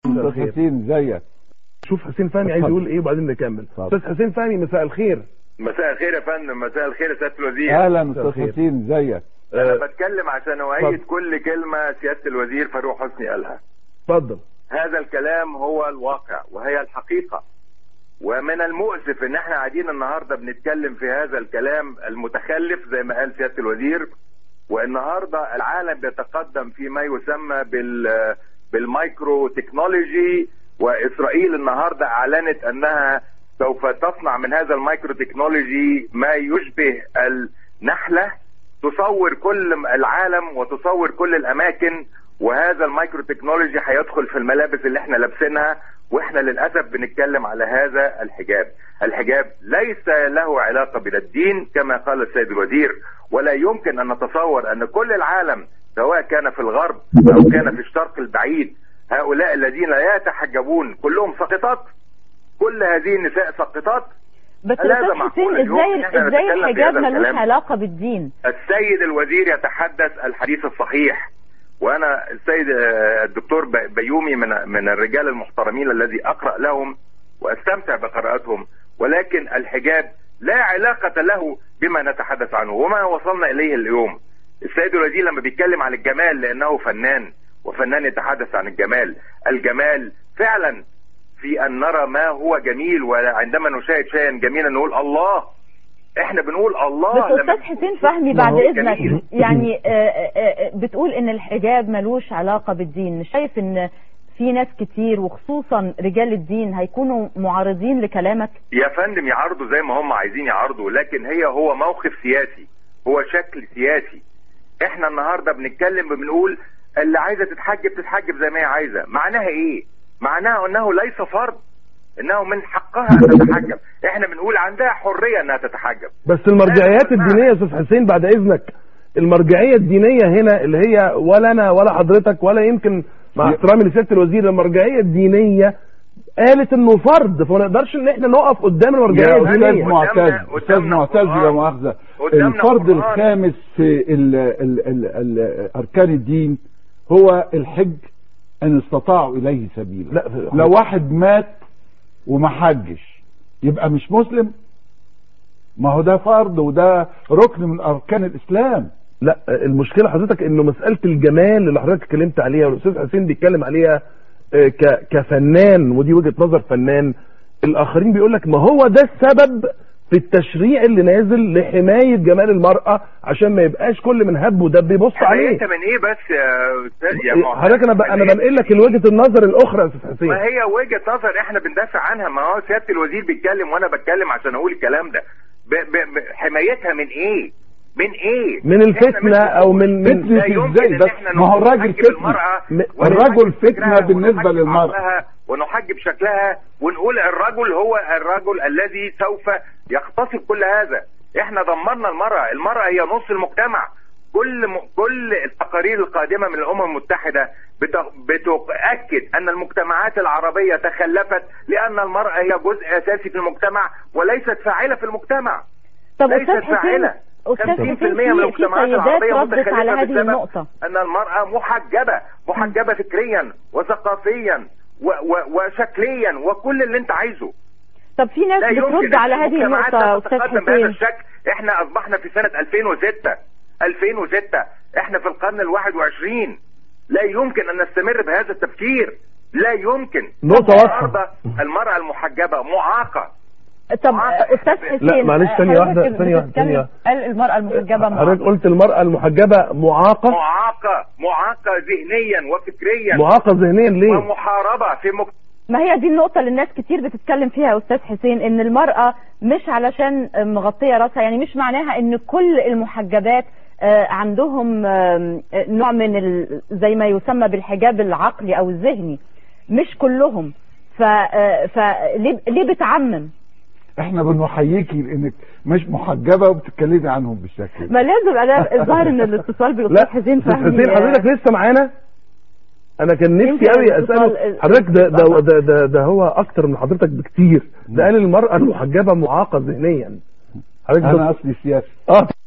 استاذ حسين زيك شوف حسين فهمي عايز يقول ايه وبعدين نكمل اتفضل. استاذ حسين فهمي مساء الخير مساء الخير يا فندم مساء الخير يا سياده الوزير اهلا مساء استاذ الخير. حسين زيك انا آه، بتكلم عشان اؤيد اتفضل. كل كلمه سياده الوزير فاروق حسني قالها اتفضل هذا الكلام هو الواقع وهي الحقيقه ومن المؤسف ان احنا قاعدين النهارده بنتكلم في هذا الكلام المتخلف زي ما قال سياده الوزير والنهارده العالم بيتقدم فيما يسمى بال بالمايكرو تكنولوجي واسرائيل النهارده اعلنت انها سوف تصنع من هذا المايكرو تكنولوجي ما يشبه النحله تصور كل العالم وتصور كل الاماكن وهذا المايكرو تكنولوجي هيدخل في الملابس اللي احنا لابسينها واحنا للاسف بنتكلم على هذا الحجاب الحجاب ليس له علاقه بالدين كما قال السيد الوزير ولا يمكن ان نتصور ان كل العالم سواء كان في الغرب او كان في الشرق البعيد هؤلاء الذين لا يتحجبون كلهم ساقطات كل هذه النساء ساقطات بس هل هذا استاذ معقول حسين اليوم إن ازاي إحنا ازاي نتكلم في الحجاب هذا ملوش الكلام؟ علاقه بالدين السيد الوزير يتحدث الحديث الصحيح وانا السيد آه، الدكتور ب- بيومي من من الرجال المحترمين الذي اقرا لهم واستمتع بقراءتهم ولكن الحجاب لا علاقه له بما نتحدث عنه وما وصلنا اليه اليوم السيد الوزير لما بيتكلم عن الجمال لانه فنان وفنان يتحدث عن الجمال الجمال فعلا في ان نرى ما هو جميل وعندما نشاهد شيئا جميلا نقول الله احنا بنقول الله بس لما استاذ حسين فهمي بعد ما هو اذنك جميل. يعني آه، آه، آه، بتقول ان الحجاب ملوش علاقه بالدين مش شايف ان في ناس كتير وخصوصا رجال الدين هيكونوا معارضين لكلامك يا فندم يعرضوا زي ما هم عايزين يعرضوا لكن هي هو موقف سياسي هو شكل سياسي احنا النهارده بنتكلم بنقول اللي عايزه تتحجب تتحجب زي ما هي عايزه معناها ايه معناها انه ليس فرض انه من حقها ان تتحجب احنا بنقول عندها حريه انها تتحجب بس المرجعيات الدينيه يا استاذ حسين بعد اذنك المرجعيه الدينيه هنا اللي هي ولا انا ولا حضرتك ولا يمكن مع احترامي لسياده الوزير المرجعيه الدينيه قالت انه فرض فما نقدرش ان احنا نقف قدام المرجعيه يا استاذ الدينيه معتز قدامنا- استاذ قدامنا معتز قرآن. لا مؤاخذه قدامنا الفرض قرآن. الخامس في ال ال ال ال اركان الدين هو الحج ان استطاعوا اليه سبيلا لا لو واحد مات وما حجش يبقى مش مسلم ما هو ده فرض وده ركن من اركان الاسلام لا المشكله حضرتك انه مساله الجمال اللي حضرتك اتكلمت عليها والاستاذ حسين بيتكلم عليها آه، ك- كفنان ودي وجهه نظر فنان الاخرين بيقول لك ما هو ده السبب في التشريع اللي نازل لحمايه جمال المراه عشان ما يبقاش كل من هب ودب يبص عليه انت من ايه بس يا استاذ يا معتز؟ حضرتك انا ب... انا بنقل لك وجهه النظر الاخرى يا استاذ حسين ما هي وجهه نظر احنا بندافع عنها ما هو سياده الوزير بيتكلم وانا بتكلم عشان اقول الكلام ده ب... ب... ب... حمايتها من ايه؟ من ايه؟ من إحنا الفتنه مش او من من فتنة لا يمكن ازاي إن بس إحنا ما هو الراجل نحجب فتنة المرأة م- الرجل ونحجب فتنة فكرها بالنسبة ونحجب للمرأة. عقلها ونحجب شكلها ونقول الرجل هو الرجل الذي سوف يغتصب كل هذا احنا دمرنا المرأة المرأة هي نص المجتمع كل م... كل التقارير القادمة من الأمم المتحدة بت... بتؤكد أن المجتمعات العربية تخلفت لأن المرأة هي جزء أساسي في المجتمع وليست فاعلة في المجتمع طب ليست استاذ حسين فاعلة. استاذ 50% حسين من في في المجتمعات سيدات العربية ردت متخلفة على هذه بسبب النقطه أن المرأة محجبة محجبة فكريا وثقافيا و... و... وشكليا وكل اللي أنت عايزه طب في ناس لا يمكن بترد على هذه المجتمعات النقطه لا استاذ تتقدم بهذا حسين الشكل احنا اصبحنا في سنة 2006 2006 احنا في القرن الواحد وعشرين لا يمكن ان نستمر بهذا التفكير لا يمكن نقطة واضحة. النهارده المرأة المحجبة معاقة طب معاك. استاذ حسين لا، معلش، ثانية حضرتك واحدة، ثانية واحدة، بتتكلم- ثانية واحدة. قال المرأة المحجبة حضرتك معاقة قلت المراه المحجبه معاقه معاقة معاقة ذهنيا وفكريا معاقه ذهنيا ليه؟ ومحاربة في مجتمع ما هي دي النقطة اللي الناس كتير بتتكلم فيها يا أستاذ حسين إن المرأة مش علشان مغطية راسها يعني مش معناها إن كل المحجبات آه، عندهم آم، آه، نوع من ال... زي ما يسمى بالحجاب العقلي أو الذهني مش كلهم ف... آه، فليه ليه بتعمم احنا بنحييكي لانك مش محجبة وبتتكلمي عنهم بالشكل ده ما لازم أنا الظاهر إن الاتصال لا بالأستاذ حسين أستاذ فهمي حسين حضرتك لسه معانا انا كان نفسي يمكن قوي الاتصال- اساله حضرتك ده ده, ده ده ده هو اكتر من حضرتك بكتير ده قال المراه المحجبه معاقه ذهنيا حضرتك انا ده- اصلي سياسي اه